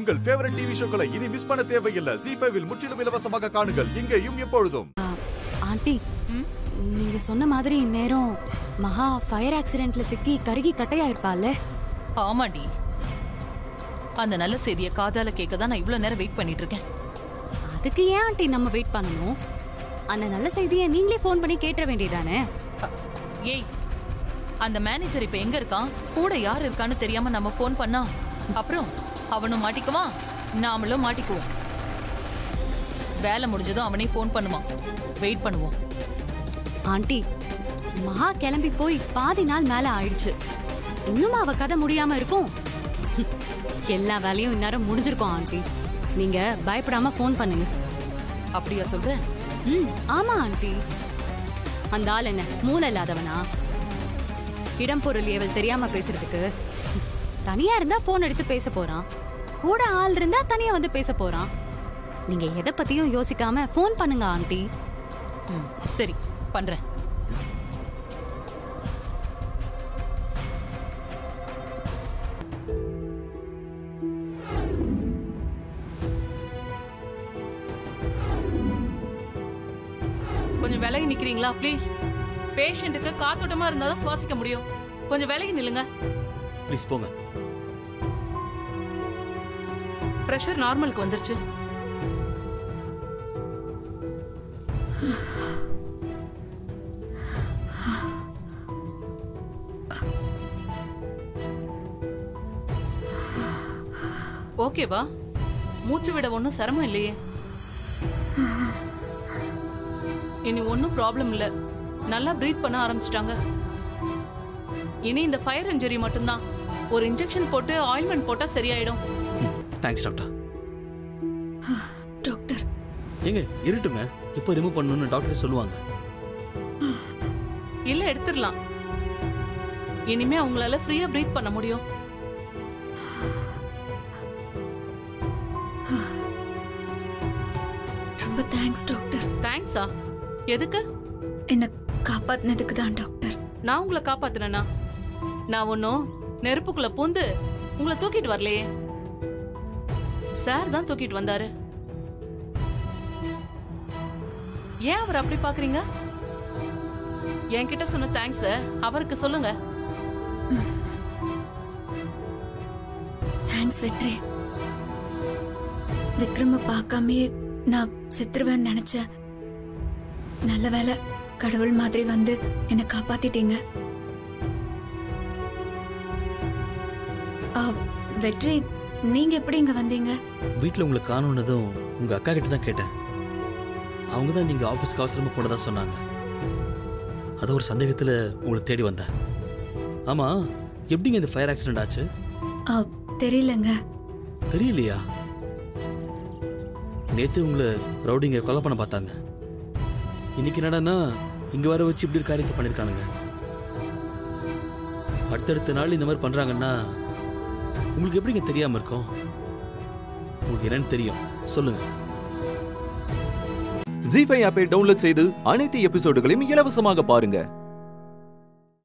உங்கள் favourite TV ஷோக்களை இனி miss பண்ண தேவையில்லை ஜி ஃபைவில் முற்றிலும் இலவசமாக காணுங்கள் இங்கேயும் எப்பொழுதும் ஆ, ஆண்டி நீங்க சொன்ன மாதிரி இந்நேரம் மகா ஃபயர் ஆக்சிடென்ட்ல சிக்கி கருகி கட்டையாயிருப்பாள்ல ஆமாடி அந்த நல்ல செய்தியை காதால கேட்க தான் நான் இவ்வளவு நேரம் வெயிட் பண்ணிட்டு இருக்கேன் அதுக்கு ஏன் ஆண்டி நம்ம வெயிட் பண்ணணும் அந்த நல்ல செய்தியை நீங்களே ஃபோன் பண்ணி கேட்ட வேண்டியதானே அ, ஏய் அந்த மேனேஜர் இப்ப எங்க இருக்கான் கூட யார் இருக்கான்னு தெரியாம நம்ம ஃபோன் பண்ணா அப்புறம் அவனும் மாட்டிக்குவான் நாமளும் மாட்டிக்குவோம் வேலை முடிஞ்சதும் அவனே ஃபோன் பண்ணுவான் வெயிட் பண்ணுவோம் ஆண்டி மகா கிளம்பி போய் பாதி நாள் மேல ஆயிடுச்சு இன்னும் அவ கதை முடியாம இருக்கும் எல்லா வேலையும் இந்நேரம் முடிஞ்சிருக்கும் ஆண்டி நீங்க பயப்படாம ஃபோன் பண்ணுங்க அப்படியா சொல்ற ம் ஆமா ஆண்டி அந்த ஆள் என்ன மூளை இல்லாதவனா இடம் பொருள் ஏவல் தெரியாம பேசுறதுக்கு தனியா இருந்தா போன் எடுத்து பேச போறான் கூட ஆள் இருந்தா தனியா வந்து பேச போறான் நீங்க எதை பத்தியும் யோசிக்காம ஃபோன் பண்ணுங்க ஆண்டி ம், சரி பண்றேன் கொஞ்சம் விலகி நிக்கிறீங்களா ப்ளீஸ் பேஷண்ட்டுக்கு காத்தோட்டமா இருந்தா தான் சுவாசிக்க முடியும் கொஞ்சம் விலகி நில்லுங்க ப்ளீஸ் போங்க பிரஷர் நார்மலுக்கு வந்துருச்சு ஓகேவா மூச்சு விட ஒன்றும் சிரமம் இல்லையே இனி ஒன்றும் ப்ராப்ளம் இல்லை நல்லா ப்ரீத் பண்ண ஆரம்பிச்சிட்டாங்க இனி இந்த ஃபயர் இன்ஜுரி மட்டும்தான் ஒரு இன்ஜெக்ஷன் போட்டு ஆயில்மெண்ட் போட்டா சரியாயிடும் தேங்க்ஸ் டாக்டர் டாக்டர் ஏங்க இருட்டுங்க எப்போ ரிமூவ் பண்ணணும்னு டாக்டர் சொல்லுவாங்க இல்ல எடுத்துடலாம் இனிமே அவங்களால ஃப்ரீயா ப்ரீத் பண்ண முடியும் ரொம்ப தேங்க்ஸ் டாக்டர் தேங்க்ஸா எதுக்கு என்ன காப்பாத்தினதுக்கு தான் டாக்டர் நான் உங்களை காப்பாத்தினேனா நான் ஒன்னும் நெருப்புக்குள்ள பூந்து உங்களை தூக்கிட்டு வரலையே சார் தான் தூக்கிட்டு வந்தாரு ஏன் அவர் அப்படி பாக்குறீங்க என்கிட்ட சொன்ன தேங்க்ஸ் அவருக்கு சொல்லுங்க தேங்க்ஸ் வெற்றி விக்ரம பார்க்காமயே நான் செத்துருவேன்னு நினைச்சேன் நல்ல வேளை கடவுள் மாதிரி வந்து என்னை காப்பாத்திட்டீங்க ஆ, வெற்றி நீங்க எப்படி இங்க வந்தீங்க வீட்டில் உங்களை காணுன்னதும் உங்கள் அக்கா கிட்ட தான் கேட்டேன் அவங்க தான் நீங்கள் ஆஃபீஸ்க்கு அவசரமாக போனதா சொன்னாங்க அது ஒரு சந்தேகத்தில் உங்களை தேடி வந்தேன் ஆமாம் எப்படிங்க இந்த ஃபயர் ஆக்சிடென்ட் ஆச்சு ஆ, தெரியலங்க தெரியலையா நேத்து உங்களை ரவுடிங்க கொலை பண்ண பார்த்தாங்க இன்னைக்கு என்னடான்னா இங்க வர வச்சு இப்படி ஒரு காரியத்தை பண்ணிருக்கானுங்க அடுத்தடுத்த நாள் இந்த மாதிரி பண்றாங்கன்னா உங்களுக்கு எப்படிங்க தெரியாம இருக்கும் உங்களுக்கு என்னன்னு தெரியும் சொல்லுங்க ஜி ஃபைவ் ஆப்பை டவுன்லோட் செய்து அனைத்து எபிசோடுகளையும் இலவசமாக பாருங்க